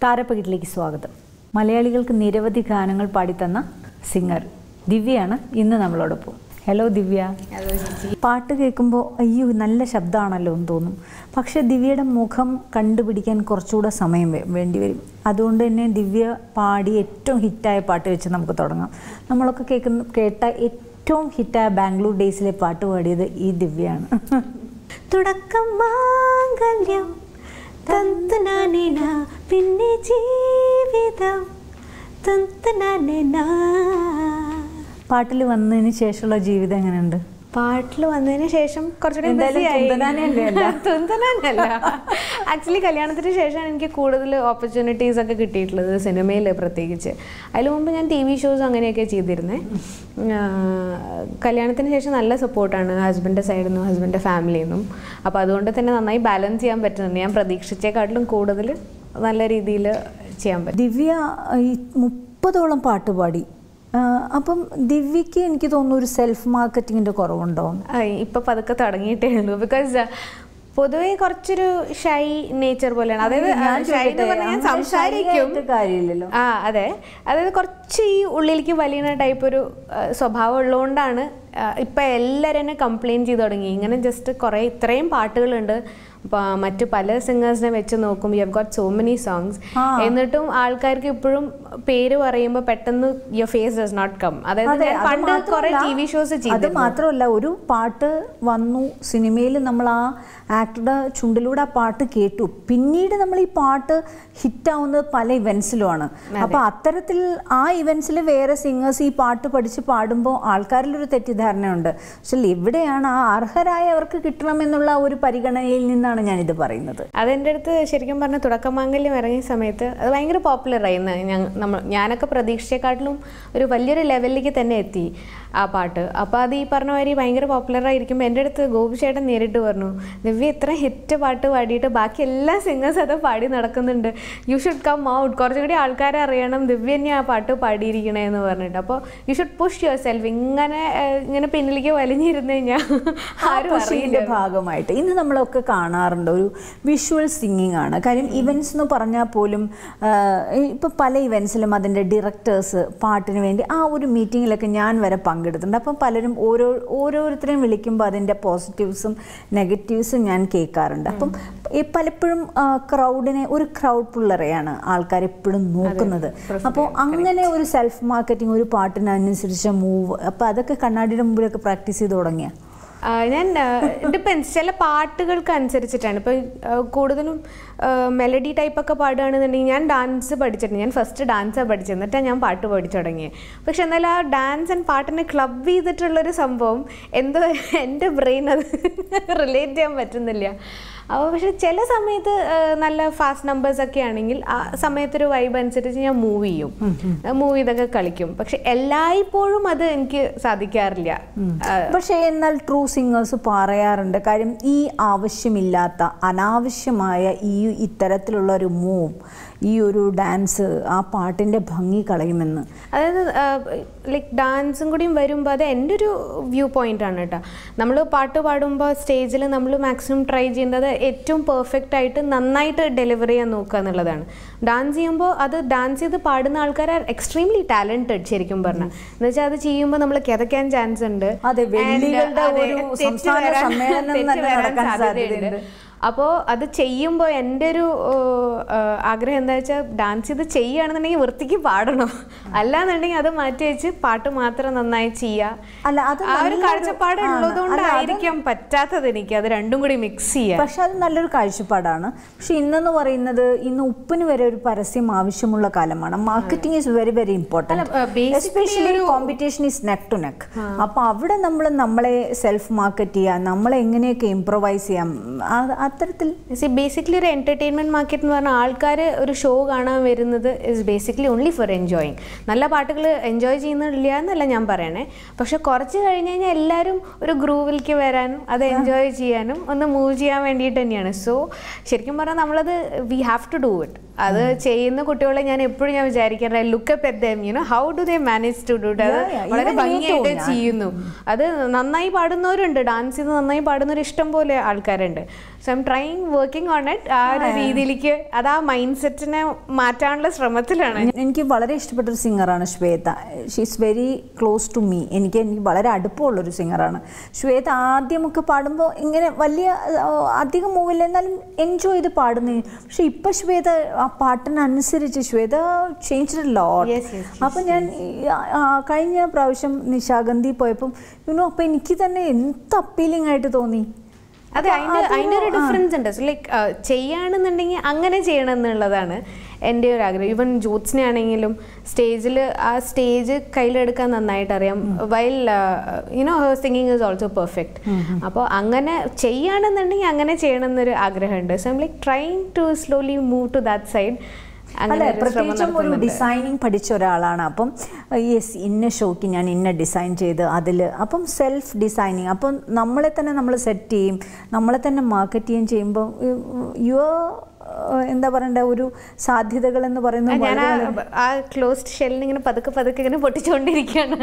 താരപ്പകിട്ടിലേക്ക് സ്വാഗതം മലയാളികൾക്ക് നിരവധി ഗാനങ്ങൾ പാടിത്തന്ന സിംഗർ ദിവ്യയാണ് ഇന്ന് നമ്മളോടൊപ്പം ഹലോ ദിവ്യ പാട്ട് കേൾക്കുമ്പോൾ അയ്യോ നല്ല ശബ്ദമാണല്ലോ എന്ന് തോന്നും പക്ഷേ ദിവ്യയുടെ മുഖം കണ്ടുപിടിക്കാൻ കുറച്ചുകൂടെ സമയം വേ- വേണ്ടി വരും അതുകൊണ്ട് തന്നെ ദിവ്യ പാടി ഏറ്റവും ഹിറ്റായ പാട്ട് വെച്ച് നമുക്ക് തുടങ്ങാം നമ്മളൊക്കെ കേൾക്കുന്ന കേട്ട ഏറ്റവും ഹിറ്റായ ബാംഗ്ലൂർ ഡേയ്സിലെ പാട്ട് പാടിയത് ഈ ദിവ്യയാണ് തുടക്കം മാംഗല്യം തന്തനാനേന പിന്നെ ജീവിതം തന്തനാനേന പാട്ടിൽ വന്നതിന് ശേഷമുള്ള ജീവിതം എങ്ങനെയുണ്ട് പാട്ടിൽ വന്നതിന് ശേഷം കുറച്ചുകൂടി എന്തായാലും busy ആയി. തുന്തനാനയല്ലേ അല്ല? തുന്തനാനല്ല ആക്ച്വലി കല്യാണത്തിന് ശേഷമാണ് എനിക്ക് കൂടുതൽ ഓപ്പർച്യൂണിറ്റീസ് ഒക്കെ കിട്ടിയിട്ടുള്ളത് സിനിമയിൽ പ്രത്യേകിച്ച് അതിന് മുമ്പ് ഞാൻ ടി വി ഷോസ് അങ്ങനെയൊക്കെ ചെയ്തിരുന്നേ ആഹ് കല്യാണത്തിന് ശേഷം നല്ല സപ്പോർട്ടാണ് ഹസ്ബൻഡിൻ്റെ സൈഡിൽ നിന്നും ഹസ്ബൻഡിൻ്റെ ഫാമിലിയിൽ നിന്നും അപ്പോൾ അതുകൊണ്ട് തന്നെ നന്നായി ബാലൻസ് ചെയ്യാൻ പറ്റുന്നുണ്ട് ഞാൻ പ്രതീക്ഷിച്ചേക്കാട്ടിലും കൂടുതൽ നല്ല രീതിയിൽ ചെയ്യാൻ പറ്റും ദിവ്യ ഈ മുപ്പതോളം പാട്ട് പാടി ആ, അപ്പം ദിവ്യക്ക് എനിക്ക് തോന്നുന്നു ഒരു സെൽഫ് മാർക്കറ്റിങ്ങിന്റെ കുറവുണ്ടോ ആ, ഇപ്പൊ പതുക്കെ തുടങ്ങിയിട്ടേ ഉള്ളൂ ബിക്കോസ് പൊതുവെ കുറച്ചൊരു ഷൈ നേച്ചർ പോലെയാണ് അതായത് ഷൈ എന്ന് പറഞ്ഞാൽ ഞാൻ സംസാരിക്കും കാര്യമില്ലല്ലോ ആ അതെ അതായത് കുറച്ച് ഈ ഉള്ളിലേക്ക് വലിയ ടൈപ്പ് ഒരു ആ, സ്വഭാവം ഉള്ളതുകൊണ്ടാണ് ആ, ഇപ്പൊ എല്ലാവരും എന്നെ കംപ്ലയിൻറ്റ് ചെയ്ത് തുടങ്ങി ഇങ്ങനെ ജസ്റ്റ് കുറേ ഇത്രയും പാട്ടുകളുണ്ട് അപ്പോൾ മറ്റു പല സിംഗേഴ്സിനെ വെച്ച് നോക്കും you have got so many songs ആ. എന്നിട്ടും ആൾക്കാർക്ക് ഇപ്പോഴും പേര് പറയുമ്പോൾ പെട്ടെന്ന് your face does not come അതായത് അതെ, ഞാൻ അത് പണ്ട് കുറേ മാത്രമല്ല- ടി വി ഷോസ് അത് ചെയ്തു മാത്രമല്ല ഒരു പാട്ട് വന്നു സിനിമയിൽ നമ്മൾ ആ ആക്ടറുടെ ചുണ്ടിലൂടെ ആ പാട്ട് കേട്ടു പിന്നീട് നമ്മൾ ഈ പാട്ട് ഹിറ്റാവുന്നത് പല ഇവൻസിലുമാണ് അപ്പൊ അത്തരത്തിൽ ആ ഇവൻസിൽ വേറെ സിംഗേഴ്സ് ഈ പാട്ട് പഠിച്ച് പാടുമ്പോൾ ആൾക്കാരിലൊരു തെറ്റിദ്ധാരണയുണ്ട് പക്ഷെ എവിടെയാണ് ആ അർഹരായവർക്ക് കിട്ടണമെന്നുള്ള ഒരു പരിഗണനയിൽ നിന്നാണ് ഞാനിത് പറയുന്നത് അതെൻ്റെ അടുത്ത് ശരിക്കും പറഞ്ഞ തുടക്കമാംഗല്യം ഇറങ്ങിയ സമയത്ത് അത് ഭയങ്കര പോപ്പുലറായി നമ്മൾ ഞാനൊക്കെ പ്രതീക്ഷിച്ചേക്കാട്ടിലും ഒരു വലിയൊരു ലെവലിലേക്ക് തന്നെ എത്തി ആ പാട്ട് അപ്പോൾ അത് ഈ പറഞ്ഞ മാതിരി ഭയങ്കര പോപ്പുലറായിരിക്കുമ്പോൾ എൻ്റെ അടുത്ത് ഗോപി ചേട്ടൻ നേരിട്ട് പറഞ്ഞു ദിവ്യ ഇത്ര ഹിറ്റ് പാട്ട് പാടിയിട്ട് ബാക്കി എല്ലാ സിംഗേഴ്സ് അത് പാടി നടക്കുന്നുണ്ട് യു ഷുഡ് കം ഔട്ട് കുറച്ചും കൂടി ആൾക്കാരെ അറിയണം ദിവ്യ തന്നെ ആ പാട്ട് പാടിയിരിക്കണേ എന്ന് പറഞ്ഞിട്ട് അപ്പോൾ you should push yourself ഇങ്ങനെ ഏഹ്, ഇങ്ങനെ പിന്നിലേക്ക് വലിഞ്ഞിരുന്ന് കഴിഞ്ഞാൽ ആരും അറിയില്ല ഇതിന്റെ ഭാഗമായിട്ട് ഇന്ന് നമ്മളൊക്കെ കാണാറുണ്ട് ഒരു വിഷ്വൽ സിംഗിങ് ആണ് കാര്യം ഇവൻസ് എന്ന് പറഞ്ഞാൽ പോലും ഇപ്പൊ പല ഇവൻസിലും അതിന്റെ ഡിറക്ടേഴ്സ് പാട്ടിന് വേണ്ടി ആ ഒരു മീറ്റിങ്ങിലൊക്കെ ഞാൻ വരെ പങ്കെടുത്തിട്ടുണ്ട് അപ്പം പലരും ഓരോ ഓരോരുത്തരെയും വിളിക്കുമ്പോൾ അതിന്റെ പോസിറ്റീവ്സും നെഗറ്റീവ്സും ഞാൻ കേൾക്കാറുണ്ട് അപ്പം ഈ പലപ്പോഴും ക്രൗഡിനെ ഒരു ക്രൗഡ് പുള്ളറെയാണ് ആൾക്കാർ എപ്പോഴും നോക്കുന്നത് അപ്പോൾ അങ്ങനെ ഒരു സെൽഫ് മാർക്കറ്റിംഗ് ഒരു പാട്ടിനനുസരിച്ച് മൂവ് അപ്പോൾ അതൊക്കെ കണ്ണാടിയുടെ മുമ്പിലൊക്കെ പ്രാക്ടീസ് ചെയ്ത് തുടങ്ങിയ ആ, ഞാൻ ഡിപ്പെൻസ് ചില പാട്ടുകൾക്ക് അനുസരിച്ചിട്ടാണ് ഇപ്പോൾ കൂടുതലും മെലഡി ടൈപ്പൊക്കെ പാടുകയാണെന്നുണ്ടെങ്കിൽ ഞാൻ ഡാൻസ് പഠിച്ചിട്ടുണ്ട് ഞാൻ ഫസ്റ്റ് ഡാൻസാണ് പഠിച്ചത് എന്നിട്ടാണ് ഞാൻ പാട്ട് പഠിച്ചു തുടങ്ങിയത് പക്ഷെ എന്നാൽ ആ ഡാൻസ് ആൻഡ് പാട്ടിനെ ക്ലബ് ചെയ്തിട്ടുള്ളൊരു സംഭവം എന്തോ എൻ്റെ ബ്രെയിൻ അത് റിലേറ്റ് ചെയ്യാൻ പറ്റുന്നില്ല അപ്പോൾ പക്ഷെ ചില സമയത്ത് ആ, നല്ല ഫാസ്റ്റ് നമ്പേഴ്സ് ഒക്കെ ആണെങ്കിൽ ആ സമയത്തൊരു വൈബ് അനുസരിച്ച് ഞാൻ മൂവ് ചെയ്യും മൂവ് ചെയ്തൊക്കെ കളിക്കും പക്ഷെ എല്ലായ്പ്പോഴും അത് എനിക്ക് സാധിക്കാറില്ല ആ, പക്ഷേ എന്നാൽ ട്രൂ സിംഗേഴ്സ് പറയാറുണ്ട് കാര്യം ഈ ആവശ്യമില്ലാത്ത അനാവശ്യമായ ഈ ഇത്തരത്തിലുള്ള ഒരു മൂവ് ഈ ഒരു ഡാൻസ് ആ പാട്ടിന്റെ ഭംഗി കളയുമെന്ന് അതായത് ലൈക്ക് ഡാൻസും കൂടിയും വരുമ്പോൾ അത് എൻ്റെ ഒരു വ്യൂ പോയിന്റ് ആണ് കേട്ടോ നമ്മൾ പാട്ട് പാടുമ്പോൾ സ്റ്റേജിൽ നമ്മൾ മാക്സിമം ട്രൈ ചെയ്യുന്നത് ഏറ്റവും പെർഫെക്റ്റ് ആയിട്ട് നന്നായിട്ട് ഡെലിവറി ചെയ്യാൻ നോക്കുക എന്നുള്ളതാണ് ഡാൻസ് ചെയ്യുമ്പോൾ അത് ഡാൻസ് ചെയ്ത് പാടുന്ന ആൾക്കാർ എക്സ്ട്രീംലി ടാലൻറ്റഡ് ശരിക്കും പറഞ്ഞാൽ എന്ന് വെച്ചാൽ അത് ചെയ്യുമ്പോൾ നമ്മൾ കിതയ്ക്കാൻ ചാൻസ് ഉണ്ട് അതെ, And, വെള്ളികളുടെ അതെ, ഒരു തെറ്റ് സംസ്ഥാന വരാൻ- സമ്മേളനം തെറ്റ് തന്നെ വരാൻ നടക്കാൻ സാധ്യതയുണ്ട്. സാധ്യതയുണ്ട്. അപ്പോൾ അത് ചെയ്യുമ്പോൾ എൻ്റെ ഒരു ഏഹ്, ഏഹ്, ആഗ്രഹം എന്താ വെച്ചാൽ ഡാൻസ് ചെയ്ത് ചെയ്യുകയാണെന്നുണ്ടെങ്കിൽ വൃത്തിക്ക് പാടണം അല്ലാന്നുണ്ടെങ്കിൽ അത് മാറ്റി വെച്ച് പാട്ട് മാത്രം നന്നായി ചെയ്യുക അല്ല അത് ആ ഒരു നല്ലൊരു- കാഴ്ചപ്പാട് ആണ്. ഉള്ളതുകൊണ്ടായിരിക്കാം പറ്റാത്തത് എനിക്ക് അത് രണ്ടും കൂടി മിക്സ് ചെയ്യാൻ പക്ഷെ അത് നല്ലൊരു കാഴ്ചപ്പാടാണ് പക്ഷെ ഇന്നെന്ന് പറയുന്നത് ഇന്ന് ഉപ്പിന് വരെ ഒരു പരസ്യം ആവശ്യമുള്ള കാലമാണ് marketing is very very important അല്ല, uh, basically especially competition is neck to neck അപ്പൊ അവിടെ നമ്മൾ നമ്മളെ സെൽഫ് മാർക്കറ്റ് ചെയ്യാം നമ്മളെ എങ്ങനെയൊക്കെ ഇംപ്രവൈസ് ചെയ്യാം ആ- അത്തരത്തിൽ ബേസിക്കലി ഒരു എന്റർടൈൻമെന്റ് മാർക്കറ്റ് എന്ന് പറഞ്ഞാൽ ആൾക്കാർ ഒരു ഷോ കാണാൻ വരുന്നത് is basically only for enjoying നല്ല പാട്ടുകൾ എൻജോയ് ചെയ്യുന്നില്ല എന്നല്ല ഞാൻ പറയണേ പക്ഷെ കുറച്ച് കഴിഞ്ഞ് കഴിഞ്ഞാൽ എല്ലാവരും ഒരു ഗ്രൂവിലേക്ക് വരാനും അത് എൻജോയ് ചെയ്യാനും ഒന്ന് മൂവ് ചെയ്യാൻ വേണ്ടിയിട്ട് തന്നെയാണ് സോ ശരിക്കും പറഞ്ഞാൽ നമ്മളത് we have to do it അത് ചെയ്യുന്ന കുട്ടികളെ ഞാൻ എപ്പോഴും ഞാൻ വിചാരിക്കാറ് look up at them you know how do they manage to do അത് Yeah, yeah. വളരെ Even me ഭംഗിയായിട്ട് too. ഞാൻ- ചെയ്യുന്നു അത് നന്നായി പാടുന്നവരുണ്ട് ഡാൻസ് ചെയ്ത് നന്നായി പാടുന്നവർ ഇഷ്ടം പോലെ ആൾക്കാരുണ്ട് so I'm trying working on it ആ ഒരു രീതിയിലേക്ക് അത് ആ മൈൻഡ് സെറ്റിനെ മാറ്റാനുള്ള ശ്രമത്തിലാണ് എനിക്ക് വളരെ ഇഷ്ടപ്പെട്ട ഒരു സിംഗറാണ് Shweta she's very close to me എനിക്ക് എനിക്ക് വളരെ അടുപ്പമുള്ളൊരു സിംഗറാണ് ശ്വേത ആദ്യമൊക്കെ പാടുമ്പോൾ ഇങ്ങനെ വലിയ ആ, അധികം മൂവില്ല എന്നാലും എൻജോയ് ചെയ്ത് പാടുന്നു പക്ഷെ ഇപ്പം ശ്വേത ആ പാട്ടിനനുസരിച്ച് Shweta change lot Yes, yes, yes, അപ്പം ഞാൻ ഈ, ആ, ആ, കഴിഞ്ഞ പ്രാവശ്യം നിശാഗന്ധി പോയപ്പം യുനോ അപ്പം എനിക്ക് തന്നെ എന്ത് അപ്പീലിംഗ് ആയിട്ട് തോന്നി അതെ അപ്പൊ അതിന്റെ അതിന്റെ ഒരു അതൊരു- ആ. ഡിഫറൻസ് ഉണ്ട് സോ ലൈക്ക് ചെയ്യുകയാണെന്നുണ്ടെങ്കിൽ അങ്ങനെ ചെയ്യണം എന്നുള്ളതാണ് എൻ്റെ ഒരു ആഗ്രഹം ഈവൻ ജ്യോത്സ്നെ ആണെങ്കിലും സ്റ്റേജിൽ ആ സ്റ്റേജ് കയ്യിലെടുക്കാൻ നന്നായിട്ട് അറിയാം while you know singing is also perfect അപ്പോൾ അങ്ങനെ ചെയ്യുകയാണെന്നുണ്ടെങ്കിൽ അങ്ങനെ ചെയ്യണം എന്നൊരു ആഗ്രഹമുണ്ട് so I'm like trying to slowly move to that side അല്ല പ്രത്യേകിച്ചും ഒരു ഡിസൈനിങ് പഠിച്ച ഒരാളാണ് അപ്പം യെസ് ഇന്ന ഷോയ്ക്ക് ഞാൻ ഇന്ന ഡിസൈൻ ചെയ്ത് അതിൽ അപ്പം സെൽഫ് ഡിസൈനിങ് അപ്പം നമ്മളെ തന്നെ നമ്മൾ സെറ്റ് ചെയ്യും നമ്മളെ തന്നെ മാർക്കറ്റ് ചെയ്യുകയും ചെയ്യുമ്പോൾ യുവർ എന്താ പറയണ്ട ഒരു സാധ്യതകൾ എന്ന് പറയുന്നത് ഞാൻ ആ വളരെ ആ ക്ലോസ്ഡ് ഷെല്ലിന് ഇങ്ങനെ പതുക്കെ പതുക്കെ ഇങ്ങനെ പൊട്ടിച്ചുകൊണ്ടിരിക്കുകയാണ്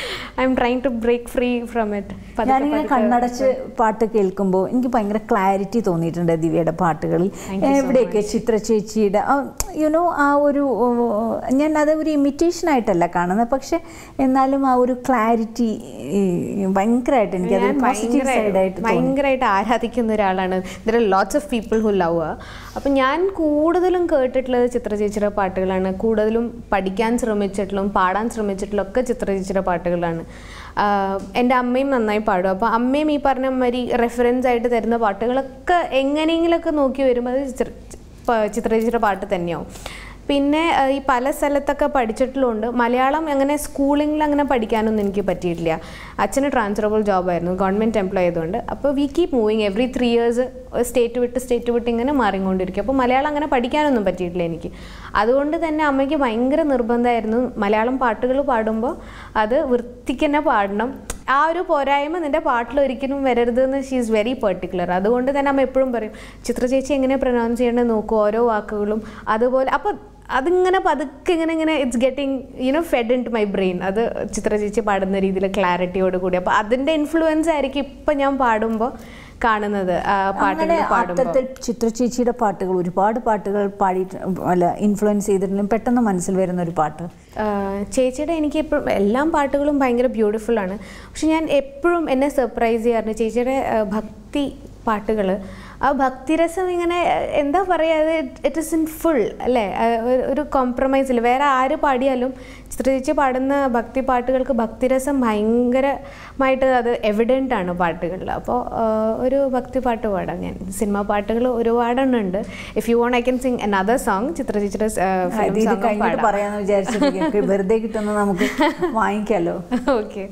I'm trying to break free from it ഞാനിങ്ങനെ കണ്ണടച്ച് പാട്ട് കേൾക്കുമ്പോൾ എനിക്ക് ഭയങ്കര ക്ലാരിറ്റി തോന്നിയിട്ടുണ്ട് ദിവ്യയുടെ പാട്ടുകളിൽ എവിടെയൊക്കെ ചിത്ര ചേച്ചിയുടെ യുനോ ആ ഒരു ഓ, ഞാൻ അത് ഒരു ഇമിറ്റേഷൻ ആയിട്ടല്ല കാണുന്നത് പക്ഷെ എന്നാലും ആ ഒരു ക്ലാരിറ്റി ഭയങ്കരമായിട്ട് എനിക്ക് അത് ഞാൻ പോസിറ്റീവ് സൈഡായിട്ട് തോന്നി ഭയങ്കരമായിട്ട് ആരാധിക്കുന്ന ഒരാളാണ് there are lots of people who love അപ്പം ഞാൻ കൂടുതലും കേട്ടിട്ടുള്ളത് ചിത്ര ചേച്ചിയുടെ പാട്ടുകളാണ് കൂടുതലും പഠിക്കാൻ ശ്രമിച്ചിട്ടുള്ളതും പാടാൻ ശ്രമിച്ചിട്ടുള്ള ഒക്കെ ചിത്ര ചേച്ചിയുടെ പാട്ടുകളാണ് ആഹ് എൻ്റെ അമ്മയും നന്നായി പാടും അപ്പോൾ അമ്മയും ഈ പറഞ്ഞ മാതിരി റെഫറൻസ് ആയിട്ട് തരുന്ന പാട്ടുകളൊക്കെ എങ്ങനെയെങ്കിലുമൊക്കെ നോക്കി വരുമ്പോൾ അത് ചിത്ര പ- ചിത്ര ചേച്ചിയുടെ പാട്ട് തന്നെയാവും പിന്നെ ആ, ഈ പല സ്ഥലത്തൊക്കെ പഠിച്ചിട്ടുള്ളതുകൊണ്ട് മലയാളം അങ്ങനെ സ്കൂളിങ്ങിൽ അങ്ങനെ പഠിക്കാനൊന്നും എനിക്ക് പറ്റിയിട്ടില്ല അച്ഛന് ട്രാൻസ്ഫറബിൾ ജോബായിരുന്നു ഗവൺമെൻറ് എംപ്ലോയി ആയതുകൊണ്ട് അപ്പോൾ we keep moving every three years state വിട്ട് സ്റ്റേറ്റ് വിട്ട് ഇങ്ങനെ മാറിക്കൊണ്ടിരിക്കും അപ്പോൾ മലയാളം അങ്ങനെ പഠിക്കാനൊന്നും പറ്റിയിട്ടില്ല എനിക്ക് അതുകൊണ്ട് തന്നെ അമ്മയ്ക്ക് ഭയങ്കര നിർബന്ധമായിരുന്നു മലയാളം പാട്ടുകൾ പാടുമ്പോൾ അത് വൃത്തിക്ക് തന്നെ പാടണം ആ ഒരു പോരായ്മ നിന്റെ പാട്ടിൽ ഒരിക്കലും വരരുത് എന്ന് ഷീ ഈസ് വെരി പെർട്ടിക്കുലർ അതുകൊണ്ട് തന്നെ അമ്മ എപ്പോഴും പറയും ചിത്ര ചേച്ചി എങ്ങനെ പ്രൊനൗൺസ് ചെയ്യേണ്ടത് നോക്കൂ ഓരോ വാക്കുകളും അതുപോലെ അപ്പോൾ അതിങ്ങനെ പതുക്കെ ഇങ്ങനെ ഇങ്ങനെ it's getting you know fed in to my brain അത് ചിത്ര ചേച്ചി പാടുന്ന രീതിയിൽ ക്ലാരിറ്റിയോട് കൂടി അപ്പോൾ അതിൻ്റെ ഇൻഫ്ലുവൻസ് ആയിരിക്കും ഇപ്പം ഞാൻ പാടുമ്പോൾ കാണുന്നത് ആ പാട്ടുകൾ അങ്ങനെ പാടുമ്പോൾ അത്തരത്തിൽ ചിത്ര ചേച്ചിയുടെ പാട്ടുകൾ ഒരുപാട് പാട്ടുകൾ പാടിയിട്ട് അല്ല ഇൻഫ്ലുവൻസ് ചെയ്തിട്ടുണ്ടെങ്കിലും പെട്ടെന്ന് മനസ്സിൽ വരുന്ന ഒരു പാട്ട് ആഹ് ചേച്ചിയുടെ എനിക്ക് എപ്പോഴും എല്ലാ പാട്ടുകളും ഭയങ്കര ബ്യൂട്ടിഫുൾ ആണ് പക്ഷെ ഞാൻ എപ്പോഴും എന്നെ സർപ്രൈസ് ചെയ്യാറുണ്ട് ചേച്ചിയുടെ ആഹ് ഭക്തി പാട്ടുകൾ ആ ഭക്തിരസം ഇങ്ങനെ ആഹ് എന്താ പറയുക അത് ഇറ്റ് ഇസ് ഇൻ ഫുൾ അല്ലേ ആഹ് ഒരു- ഒരു കോംപ്രമൈസ് ഇല്ല വേറെ ആര് പാടിയാലും ചിത്ര ചേച്ചി പാടുന്ന ഭക്തി പാട്ടുകൾക്ക് ഭക്തിരസം ഭയങ്കരമായിട്ട് അത് എവിഡൻ്റ് ആണ് പാട്ടുകളിൽ അപ്പോൾ ഒരു ഭക്തി പാട്ട് പാടാം ഞാൻ സിനിമ പാട്ടുകൾ ഒരുപാടെണ്ണം ഉണ്ട് if you want I can sing another song Chitra ചേച്ചിയുടെ ഇത് ഫിലിം ഇത് സോങ് കഴിഞ്ഞിട്ട് പാടാം പറയാന്ന് വിചാരിച്ചിട്ട് വെറുതെ കിട്ടുന്ന നമുക്ക് വാങ്ങിക്കാലോ ഓക്കെ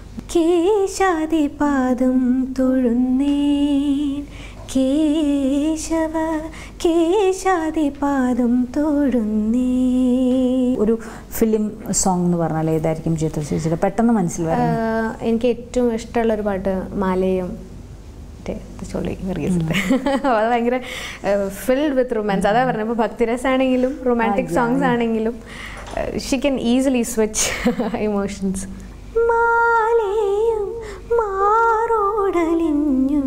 കേശാദിപാദം തൊഴുന്നേൻ കേശവ കേശാദിപാദം തൊഴുന്നേ ഒരു ഫിലിം സോങ് എന്ന് പറഞ്ഞാൽ ഏതായിരിക്കും ചിത്ര ചേച്ചിയുടെ പെട്ടെന്ന് മനസ്സിൽ വരാം എനിക്ക് ഏറ്റവും ഇഷ്ടമുള്ള ഒരു പാട്ട് മാലയം ചൊല്ലി അത് ഭയങ്കര ഫിൽഡ് വിത്ത് റൊമാൻസ് അതാ പറഞ്ഞത് ഇപ്പോൾ ഭക്തിരസാണെങ്കിലും റൊമാൻറ്റിക് സോങ്സ് ആണെങ്കിലും she can easily switch emotions മാലയും മാറോടലിഞ്ഞും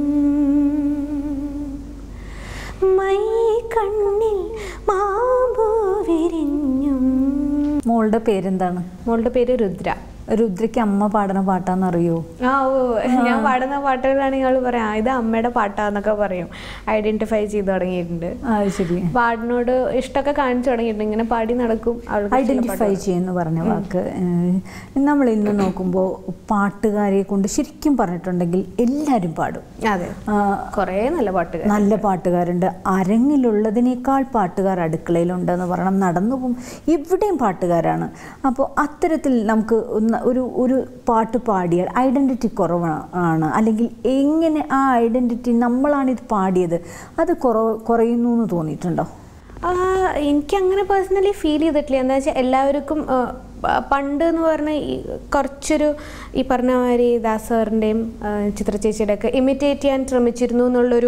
മൈ കണ്ണിൽ മാമ്പൂ വിരിഞ്ഞും മോളുടെ പേരെന്താണ് മോളുടെ പേര് രുദ്ര രുദ്രയ്ക്ക് അമ്മ പാടുന്ന പാട്ടാന്ന് അറിയോ ആ ഓ ഞാൻ പാടുന്ന പാട്ടുകളാണെങ്കിൽ ആള് പറയാം "ആ, ഇത് അമ്മയുടെ പാട്ടാന്നൊക്കെ പറയും ഐഡന്റിഫൈ ചെയ്ത് തുടങ്ങിയിട്ടുണ്ട് ആ ശരി പാടിനോട് ഇഷ്ടമൊക്കെ കാണിച്ചു തുടങ്ങിയിട്ടുണ്ട് ഇങ്ങനെ പാടി നടക്കും അവൾക്ക് ഇഷ്ടമുള്ള ഐഡന്റിഫൈ ചെയ്യുന്ന പറഞ്ഞ വാക്ക് ഏഹ്, നമ്മൾ ഇന്ന് നോക്കുമ്പോൾ പാട്ടുകാരെ കൊണ്ട് ശരിക്കും പറഞ്ഞിട്ടുണ്ടെങ്കിൽ എല്ലാവരും പാടും അതെ ആ, കുറേ നല്ല പാട്ടുകൾ നല്ല പാട്ടുകാരുണ്ട് അരങ്ങിലുള്ളതിനേക്കാൾ പാട്ടുകാർ അടുക്കളയിലുണ്ടെന്ന് പറയണം നടന്നു പോകും എവിടെയും പാട്ടുകാരാണ് അപ്പോൾ അത്തരത്തിൽ നമുക്ക് ഒന്ന് ഒരു ഒരു പാട്ട് പാടിയാൽ ഐഡൻറ്റിറ്റി കുറവാണ് അല്ലെങ്കിൽ എങ്ങനെ ആ ഐഡൻറ്റിറ്റി നമ്മളാണ് ഇത് പാടിയത് അത് കുറ കുറയുന്നു എന്ന് തോന്നിയിട്ടുണ്ടോ ആ, എനിക്ക് അങ്ങനെ പേഴ്സണലി ഫീൽ ചെയ്തിട്ടില്ല എന്താ വെച്ചാൽ എല്ലാവർക്കും ആ, പ- പണ്ട് എന്ന് പറഞ്ഞാൽ ഈ കുറച്ചൊരു ഈ പറഞ്ഞ മാതിരി ദാസറിൻ്റെയും ചിത്ര ചേച്ചിയുടെ ഒക്കെ ഇമിറ്റേറ്റ് ചെയ്യാൻ ശ്രമിച്ചിരുന്നു എന്നുള്ളൊരു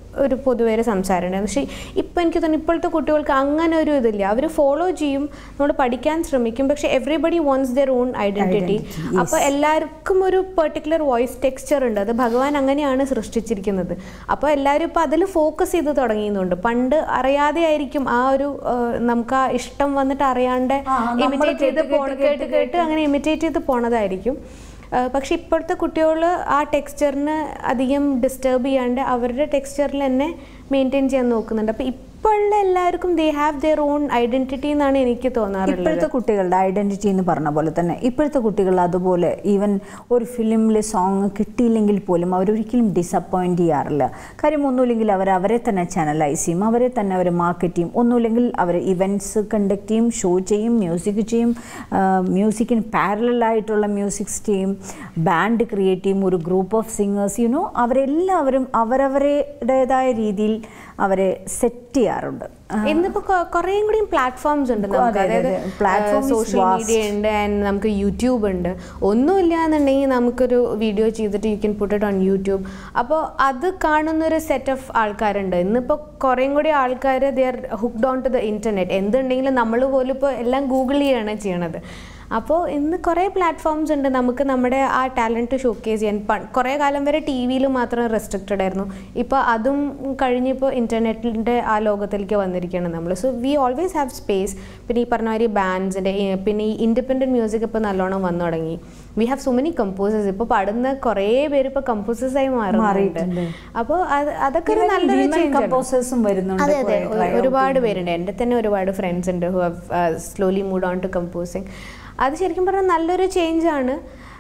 ഒരു പൊതുവേ ഒരു സംസാരമുണ്ട് പക്ഷേ ഇപ്പം എനിക്ക് തോന്നുന്നു ഇപ്പോഴത്തെ കുട്ടികൾക്ക് അങ്ങനെ ഒരു ഇതില്ല അവർ ഫോളോ ചെയ്യും നമ്മൾ പഠിക്കാൻ ശ്രമിക്കും പക്ഷെ everybody owns their own identity അപ്പോൾ എല്ലാവർക്കും ഒരു പെർട്ടിക്കുലർ വോയിസ് ടെക്സ്ചർ ഉണ്ട് അത് ഭഗവാൻ അങ്ങനെയാണ് സൃഷ്ടിച്ചിരിക്കുന്നത് അപ്പോൾ എല്ലാവരും ഇപ്പോൾ അതിൽ ഫോക്കസ് ചെയ്ത് തുടങ്ങിയുന്നുണ്ട് പണ്ട് അറിയാതെ ആയിരിക്കും ആ ഒരു ആ, നമുക്ക് ആ ഇഷ്ടം വന്നിട്ട് അറിയാണ്ട് ആ, നമ്മള് ഇമിറ്റേറ്റ് ചെയ്ത് കേട്ട് പോണ കേട്ട് കേട്ട് അങ്ങനെ ഇമിറ്റേറ്റ് ചെയ്ത് പോണതായിരിക്കും ആ, പക്ഷെ ഇപ്പോഴത്തെ കുട്ടികൾ ആ ടെക്സ്ചറിന് അധികം ഡിസ്റ്റർബ് ചെയ്യാണ്ട് അവരുടെ ടെക്സ്ചറിൽ തന്നെ മെയിൻറ്റെയിൻ ചെയ്യാൻ നോക്കുന്നുണ്ട് അപ്പോൾ ഇപ്പോഴുള്ള എല്ലാവർക്കും they have their own identity എന്നാണ് എനിക്ക് തോന്നാറുള്ളത് ഇപ്പോഴത്തെ കുട്ടികളുടെ ഐഡന്റിറ്റി എന്ന് പറഞ്ഞ പോലെ തന്നെ ഇപ്പോഴത്തെ കുട്ടികൾ അതുപോലെ ഈവൻ ഒരു ഫിലിമിൽ സോങ് കിട്ടിയില്ലെങ്കിൽ പോലും അവരൊരിക്കലും ഡിസപ്പോയിന്റ് ചെയ്യാറില്ല കാര്യം ഒന്നുമില്ലെങ്കിൽ അവർ അവരെ തന്നെ ചാനലൈസ് ചെയ്യും അവരെ തന്നെ അവർ മാർക്കറ്റ് ചെയ്യും ഒന്നുമില്ലെങ്കിൽ അവർ ഇവൻറ്റ്സ് കണ്ടക്ട് ചെയ്യും ഷോ ചെയ്യും മ്യൂസിക് ചെയ്യും മ്യൂസിക്കിന് പാരലായിട്ടുള്ള മ്യൂസിക്സ് ചെയ്യും ബാൻഡ് ക്രിയേറ്റ് ചെയ്യും ഒരു ഗ്രൂപ്പ് ഓഫ് സിംഗേഴ്സ് യുനോ അവരെല്ലാവരും അവരവരുടേതായ രീതിയിൽ അവരെ സെറ്റ് ചെയ്യാറുണ്ട് ഇന്നിപ്പോ കൊ- കുറേയും കൂടി പ്ലാറ്റ്ഫോംസ് ഉണ്ട് നമുക്ക് അതെ, അതെ, അതായത് അതെ. Platform is social vast. Media ഉണ്ട് ആൻഡ് നമുക്ക് യൂട്യൂബ് ഉണ്ട് ഒന്നുമില്ല എന്നുണ്ടെങ്കിൽ നമുക്കൊരു വീഡിയോ ചെയ്തിട്ട് you can put it on YouTube അപ്പോൾ അത് കാണുന്ന ഒരു സെറ്റ് ഓഫ് ആൾക്കാരുണ്ട് ഇന്നിപ്പോൾ കുറേയും കൂടി ആൾക്കാർ they are hooked on to the internet എന്തുണ്ടെങ്കിലും നമ്മൾ പോലും ഇപ്പോൾ എല്ലാം ഗൂഗിൾ ചെയ്യാണ് ചെയ്യണത് അപ്പോൾ ഇന്ന് കുറേ പ്ലാറ്റ്ഫോംസ് ഉണ്ട് നമുക്ക് നമ്മുടെ ആ ടാലൻറ്റ് ഷോക്കേസ് ചെയ്യാൻ പ- കുറേ കാലം വരെ ടി വിയിൽ മാത്രം റെസ്ട്രിക്റ്റഡ് ആയിരുന്നു ഇപ്പോൾ അതും കഴിഞ്ഞിപ്പോൾ ഇൻ്റർനെറ്റിൻ്റെ ആ ലോകത്തിലേക്ക് വന്നിരിക്കുകയാണ് നമ്മൾ so we always have space പിന്നെ ഈ പറഞ്ഞ മാതിരി ബാൻഡ്സിൻ്റെ പിന്നെ ഈ ഇൻഡിപെൻഡൻറ്റ് മ്യൂസിക് ഇപ്പോൾ നല്ലോണം വന്നു തുടങ്ങി we have so many composers ഇപ്പോൾ പാടുന്ന കുറേ പേര് ഇപ്പോൾ കമ്പോസേഴ്സായി മാറുന്നുണ്ട് മാറിയിട്ടുണ്ട്. അപ്പോൾ അത് അതൊക്കെ ഒരു നല്ലൊരു ചേഞ്ച് കമ്പോസേഴ്സും വരുന്നുണ്ട് അതെ അതെ കുറേ ഒ- ഒരുപാട് പേരുണ്ട് എൻ്റെ തന്നെ ഒരുപാട് ഫ്രണ്ട്സ് ഉണ്ട് who have slowly moved on to composing അത് ശരിക്കും പറഞ്ഞാൽ നല്ലൊരു ചേഞ്ചാണ്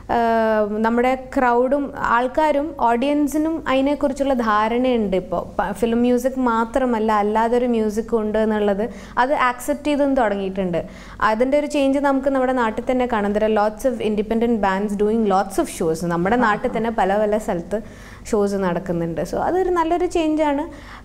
നമ്മുടെ ക്രൗഡും ആൾക്കാരും ഓഡിയൻസിനും അതിനെക്കുറിച്ചുള്ള ധാരണയുണ്ട് ഇപ്പോൾ ഫിലിം മ്യൂസിക് മാത്രമല്ല അല്ലാതൊരു മ്യൂസിക് ഉണ്ട് എന്നുള്ളത് അത് ആക്സെപ്റ്റ് ചെയ്തും തുടങ്ങിയിട്ടുണ്ട് അതിൻ്റെ ഒരു ചേഞ്ച് നമുക്ക് നമ്മുടെ നാട്ടിൽ തന്നെ കാണാം there lots of independent bands doing lots of shows നമ്മുടെ നാട്ടിൽ തന്നെ പല പല സ്ഥലത്ത് ഷോസ് നടക്കുന്നുണ്ട് സോ അതൊരു നല്ലൊരു ചേഞ്ചാണ്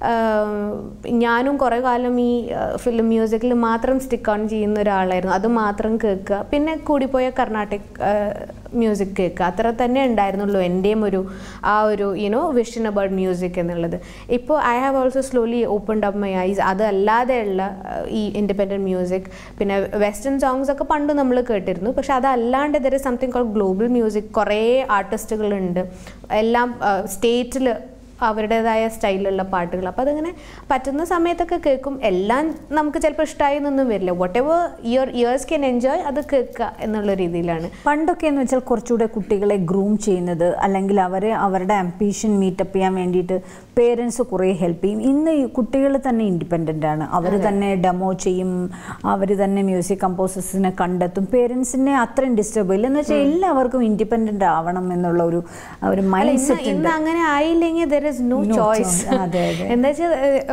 ഞാനും കുറേ കാലം ഈ ഫിലിം മ്യൂസിക്കിൽ മാത്രം സ്റ്റിക്ക് ഓൺ ചെയ്യുന്ന ഒരാളായിരുന്നു അത് മാത്രം കേൾക്കുക പിന്നെ കൂടിപ്പോയ കർണാട്ടിക് മ്യൂസിക് കേൾക്കുക അത്ര തന്നെ ഉണ്ടായിരുന്നുള്ളൂ എൻ്റെയും ഒരു ആ ഒരു യുനോ വിഷൻ അബൌട്ട് മ്യൂസിക് എന്നുള്ളത് ഇപ്പോൾ I have also slowly opened up my eyes അതല്ലാതെയുള്ള ആ, ഈ ഇൻഡിപെൻഡൻറ്റ് മ്യൂസിക് പിന്നെ വെസ്റ്റേൺ സോങ്സ് ഒക്കെ പണ്ട് നമ്മൾ കേട്ടിരുന്നു പക്ഷെ അതല്ലാണ്ട് ഇതൊരു സംതിങ് കോൾ ഗ്ലോബൽ മ്യൂസിക് കുറേ ആർട്ടിസ്റ്റുകളുണ്ട് എല്ലാം സ്റ്റേറ്റിൽ അവരുടേതായ സ്റ്റൈലിലുള്ള പാട്ടുകൾ അപ്പോൾ അതിങ്ങനെ പറ്റുന്ന സമയത്തൊക്കെ കേൾക്കും എല്ലാം നമുക്ക് ചിലപ്പോൾ ഇഷ്ടമായി എന്നൊന്നും വരില്ല whatever your ears can enjoy അത് കേൾക്കുക എന്നുള്ള രീതിയിലാണ് പണ്ടൊക്കെ എന്ന് വെച്ചാൽ കുറച്ചുകൂടെ കുട്ടികളെ ഗ്രൂം ചെയ്യുന്നത് അല്ലെങ്കിൽ അവരെ അവരുടെ അംബീഷൻ മീറ്റപ്പ് ചെയ്യാൻ വേണ്ടിയിട്ട് പേരൻസ് കുറേ ഹെൽപ്പ് ചെയ്യും ഇന്ന് ഈ കുട്ടികൾ തന്നെ ഇൻഡിപെൻഡൻ്റ് ആണ് അവർ തന്നെ ഡെമോ ചെയ്യും അവർ തന്നെ മ്യൂസിക് കമ്പോസേഴ്സിനെ കണ്ടെത്തും പേരൻസിനെ അത്രയും ഡിസ്റ്റർബ് ചെയ്യില്ല എന്ന് വെച്ചാൽ എല്ലാവർക്കും ഇൻഡിപെൻഡൻ്റ് ആവണം എന്നുള്ള ഒരു ആ ഒരു അല്ല, മൈൻഡ് ഇന്ന് സെറ്റ് ഉണ്ട് ഇന്ന് അങ്ങനെ ആയില്ലെങ്കിൽ there is no No choice choice. അതെ, അതെ. എന്താ വെച്ചാൽ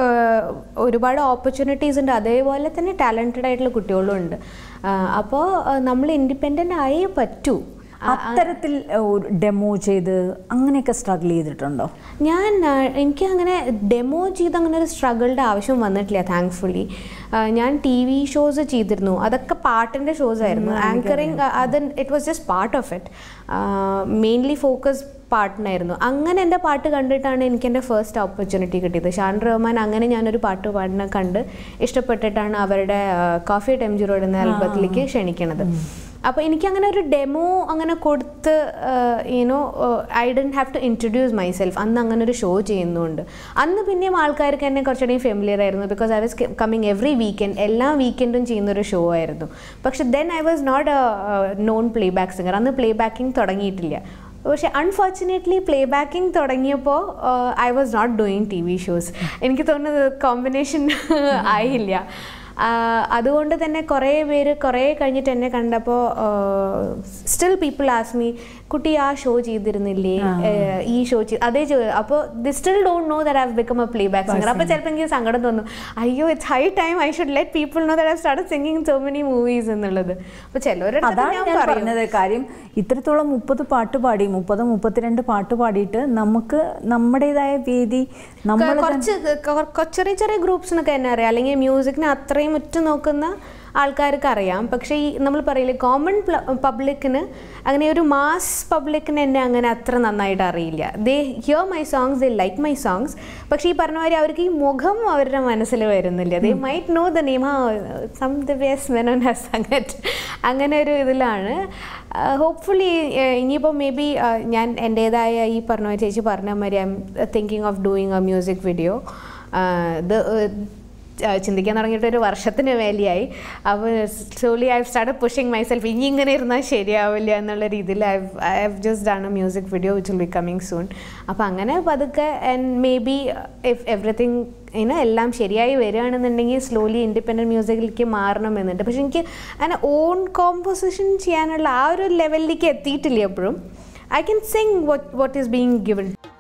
ഒരുപാട് ഓപ്പർച്യൂണിറ്റീസ് ഉണ്ട് അതേപോലെ തന്നെ ടാലൻറ്റഡ് ആയിട്ടുള്ള കുട്ടികളും ഉണ്ട് അപ്പോൾ നമ്മൾ ഇൻഡിപെൻഡൻ്റ് ആയേ പറ്റൂ അത്തരത്തിൽ ഒരു ഡെമോ ചെയ്ത് അങ്ങനെയൊക്കെ സ്ട്രഗിൾ ചെയ്തിട്ടുണ്ടോ ഞാൻ ആ, എനിക്ക് അങ്ങനെ ഡെമോ ചെയ്ത് അങ്ങനെ ഒരു സ്ട്രഗിളുടെ ആവശ്യം വന്നിട്ടില്ല താങ്ക്ഫുള്ളി ഞാൻ ടി വി ഷോസ് ചെയ്തിരുന്നു അതൊക്കെ പാട്ടിൻ്റെ ഷോസ് ആയിരുന്നു ആങ്കറിങ് അത് it was just part of it mainly focus പാട്ടിനായിരുന്നു അങ്ങനെ എൻ്റെ പാട്ട് കണ്ടിട്ടാണ് എനിക്ക് എൻ്റെ ഫസ്റ്റ് ഓപ്പർച്യൂണിറ്റി കിട്ടിയത് ഷാൻ റഹ്മാൻ അങ്ങനെ ഞാനൊരു പാട്ട് പാടിനെ കണ്ട് ഇഷ്ടപ്പെട്ടിട്ടാണ് അവരുടെ കോഫി ടെം റോഡ് എന്ന ആൽബത്തിലേക്ക് ക്ഷണിക്കണത് അപ്പോൾ എനിക്ക് അങ്ങനെ ഒരു ഡെമോ അങ്ങനെ കൊടുത്ത് you know I don't have to introduce myself അന്ന് അങ്ങനെ ഒരു ഷോ ചെയ്യുന്നുണ്ട് അന്ന് പിന്നെയും ആൾക്കാർക്ക് എന്നെ കുറച്ചുകൂടി ഫെമിലിയർ ആയിരുന്നു because I was coming every weekend എല്ലാ വീക്കെൻഡും ചെയ്യുന്ന ഒരു ഷോ ആയിരുന്നു പക്ഷെ then I was not a known playback singer അന്ന് പ്ലേ ബാക്കിംഗ് തുടങ്ങിയിട്ടില്ല പക്ഷെ അൺഫോർച്ചുനേറ്റ്ലി പ്ലേ ബാക്കിംഗ് തുടങ്ങിയപ്പോൾ I was not doing T V shows എനിക്ക് തോന്നുന്നത് കോമ്പിനേഷൻ ആയില്ല ആ, അതുകൊണ്ട് തന്നെ കുറേ പേര് കുറേ കഴിഞ്ഞിട്ട് എന്നെ കണ്ടപ്പോൾ സ്റ്റിൽ പീപ്പിൾ ആസ് മീ കുട്ടി ആ ഷോ ചെയ്തിരുന്നില്ലേ ഏഹ്, ഈ ഷോ ചെയ്ത് അതേ അപ്പോൾ they still don't know that have become a playback singer അപ്പോൾ ചിലപ്പോൾ എനിക്ക് സങ്കടം തോന്നും അയ്യോ it's high time I should let people know that have start singing so many movies എന്നുള്ളത് അപ്പോൾ ചിലവരുടെ അടുത്ത് അതാണ് ഞാൻ ഞാൻ പറയും പറഞ്ഞത് കാര്യം ഇത്രത്തോളം മുപ്പത് പാട്ട് പാടി മുപ്പത് മുപ്പത്തിരണ്ട് പാട്ട് പാടിയിട്ട് നമുക്ക് നമ്മുടേതായ വേദി നമ്മൾ കുറച്ച് കൊ- കൊ- ചെറിയ ചെറിയ ഗ്രൂപ്പ്സിനൊക്കെ എന്നെ അറിയാം അല്ലെങ്കിൽ മ്യൂസിക്കിനെ അത്രയും ഉറ്റു നോക്കുന്ന ആൾക്കാർക്ക് അറിയാം പക്ഷേ ഈ നമ്മൾ പറയില്ലേ കോമൺ പബ്ലിക്കിന് അങ്ങനെ ഒരു മാസ് പബ്ലിക്കിന് എന്നെ അങ്ങനെ അത്ര നന്നായിട്ട് അറിയില്ല they hear my songs they like my songs പക്ഷേ ഈ പറഞ്ഞ മാതിരി അവർക്ക് ഈ മുഖം അവരുടെ മനസ്സിൽ വരുന്നില്ല they might know the name ആ some the ways Menon has അങ്ങറ്റ് അങ്ങനെ ഒരു ഇതിലാണ് ഹോപ്പ്ഫുള്ളി ഇനിയിപ്പോൾ മേ ബി ഞാൻ എൻ്റേതായ ഈ പറഞ്ഞ പോലെ ചേച്ചി പറഞ്ഞ മാതിരി I'm thinking of doing a music video ഇത് ആ, ചിന്തിക്കാൻ തുടങ്ങിയിട്ട് ഒരു വർഷത്തിന് മേലെയായി അപ്പോൾ slowly I start pushing myself ഇനി ഇങ്ങനെ ഇരുന്നാൽ ശരിയാവില്ല എന്നുള്ള രീതിയിൽ I I have just done a music video which will be coming soon അപ്പോൾ അങ്ങനെ പതുക്കെ and maybe if everything ഇനോ എല്ലാം ശരിയായി വരികയാണെന്നുണ്ടെങ്കിൽ സ്ലോലി ഇൻഡിപെൻഡൻറ്റ് മ്യൂസിക്കിലേക്ക് മാറണമെന്നുണ്ട് പക്ഷെ എനിക്ക് അങ്ങനെ ഓൺ കോമ്പോസിഷൻ ചെയ്യാനുള്ള ആ ഒരു ലെവലിലേക്ക് എത്തിയിട്ടില്ല എപ്പോഴും I can sing what what is being given